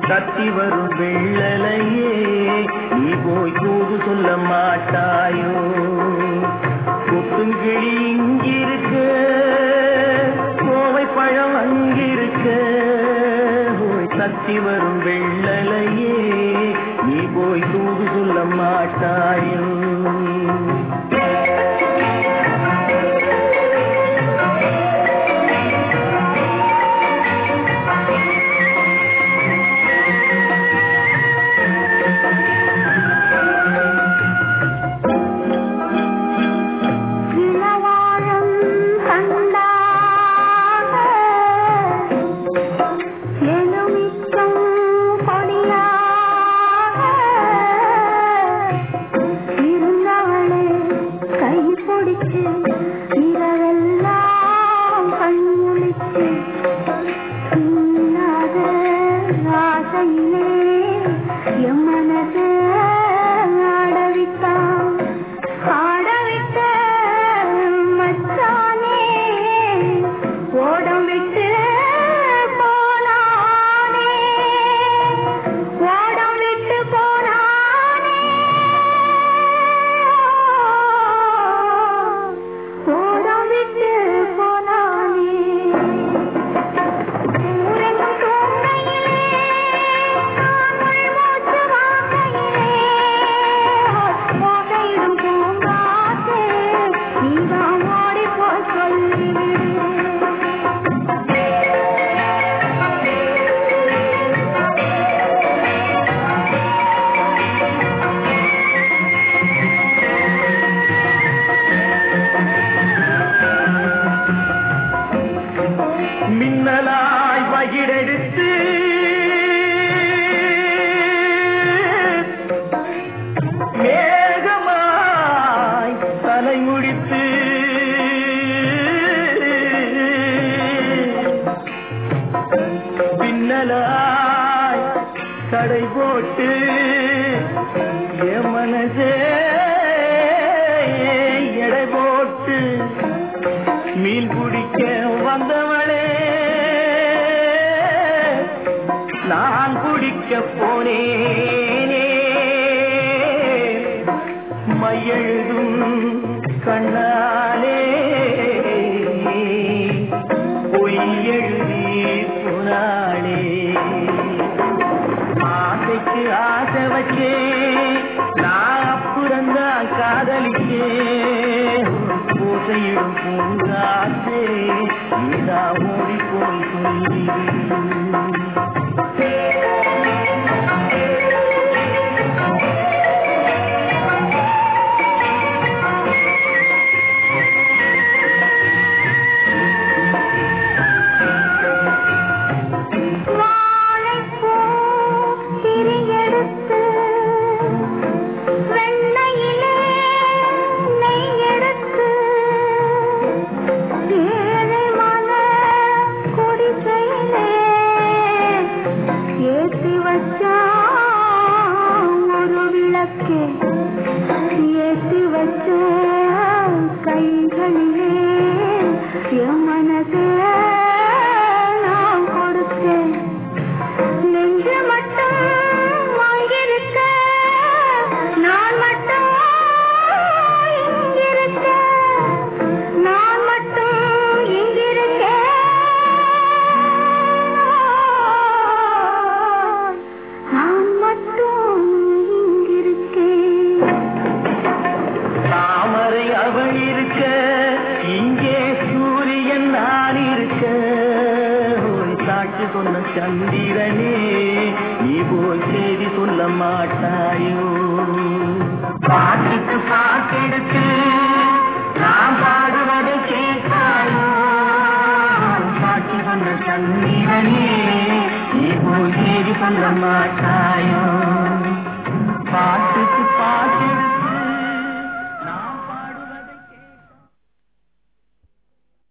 தத்தி வரும் வெள்ளலையே நீ போய் தூது சொல்ல மாட்டாயோ கொத்துங்கிளி இங்கிருக்க கோவை பழம் அங்கிருக்க போய் தத்தி வரும் வெள்ளலையே நீ போய் தூது சொல்ல மாட்டாயோ இளவாழம் கண்டாக எலுமிச்சம் கொடியாக இருந்தவளே கை பிடிச்சு இரவெல்லாம் கண்முழிச்சு இல்லாத ஆசையிலே என் மனசை ஆடவிட்டான் ஆடவிட்ட மச்சானே ஓடம் விட்டு போனானே ஓடம் விட்டு போனானே ஓடம் விட்டு போனானே ஊரெங்கும் தூங்கையிலே நான் உள்மூச்சு வாங்கையிலே ஓசையிடும் பூங்காற்றே நீதான் ஓடிப் போய் சொல்லிவிடு மின்னலாய் வகிடெடுத்து மேகமாய் தலை முடித்து பின்னலாய் கடை போட்டு என் மனசே எடை போட்டு மீன் பிடிக்க வந்தவளே நான் பிடிக்க போனேனே மையெழுதும் கண்ணாலே பொய் எழுதி போனாளே ஆசைக்கு ஆசை வச்சே நான் அப்புறந்தான் காதலிச்சே பூசையிடும் பூங்காற்றே நீதா ஓடி போய் சொல்லிவிடு வாழைப்பூ திரியெடுத்து வெண்ணையிலே நெய் எடுத்து ஏழை மன குடிசையிலே ஏத்தி வச்சா ஒரு விளக்கு ஏத்தி வச்ச கைகளிலே என் மனசே நான் கொடுத்தேன் நெஞ்சு மட்டும் வாங்கியிருக்க நான் மட்டும் இங்கிருக்க நான் மட்டும் இங்கிருக்க நான் மட்டும் இங்கிருக்கேன் தாமரை அவள் இருக்க இங்கே சூரியன் நான் இருக்க ஒரு சாட்சி சொன்ன சந்திரனே நீ போய் செய்தி சொல்ல மாட்டாயோ பாட்டுக்கு பாட்டெடுத்து நான் பாடுவதை கேட்காயோ சாட்சி சொன்ன சந்திரனே நீ போய் செய்தி சொல்ல மாட்டாயோ